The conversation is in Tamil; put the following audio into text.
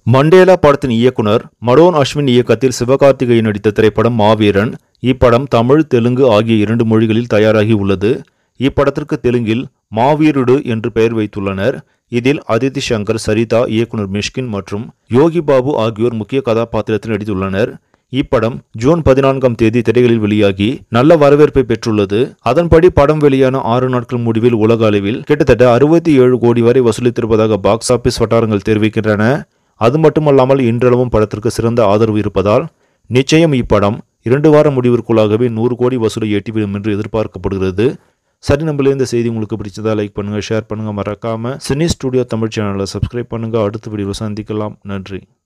மண்டேலா படத்தின் இயக்குனர் மடோன் அஸ்வின் இயக்கத்தில் சிவகார்த்திகேயன் நடித்த திரைப்படம் மாவீரன் இப்படம் தமிழ் தெலுங்கு ஆகிய இரண்டு மொழிகளில் தயாராகி உள்ளது இப்படத்திற்கு தெலுங்கில் மாவீருடு என்று பெயர் வைத்துள்ளனர் இதில் அதித்தி சங்கர் சரிதா இயக்குனர் மிஷ்கின் மற்றும் யோகி பாபு ஆகியோர் முக்கிய கதாபாத்திரத்தில் நடித்துள்ளனர் இப்படம் ஜூன் பதினான்காம் தேதி திரைகளில் வெளியாகி நல்ல வரவேற்பை பெற்றுள்ளது அதன்படி படம் வெளியான ஆறு நாட்கள் முடிவில் உலக அளவில் கிட்டத்தட்ட அறுபத்தி ஏழு கோடி வரை வசூலித்திருப்பதாக பாக்ஸ் ஆபீஸ் வட்டாரங்கள் தெரிவிக்கின்றன அது மட்டுமல்லாமல் இன்றளவும் படத்திற்கு சிறந்த ஆதரவு இருப்பதால் நிச்சயம் இப்படம் இரண்டு வார முடிவிற்குள்ளாகவே நூறு கோடி வசூலை எட்டிவிடும் என்று எதிர்பார்க்கப்படுகிறது சரி நம்மளே இந்த செய்தி உங்களுக்கு பிடிச்சதா லைக் பண்ணுங்க ஷேர் பண்ணுங்க மறக்காம சினி ஸ்டுடியோ தமிழ் சேனலை சப்ஸ்கிரைப் பண்ணுங்க அடுத்த வீடியோவில் சந்திக்கலாம் நன்றி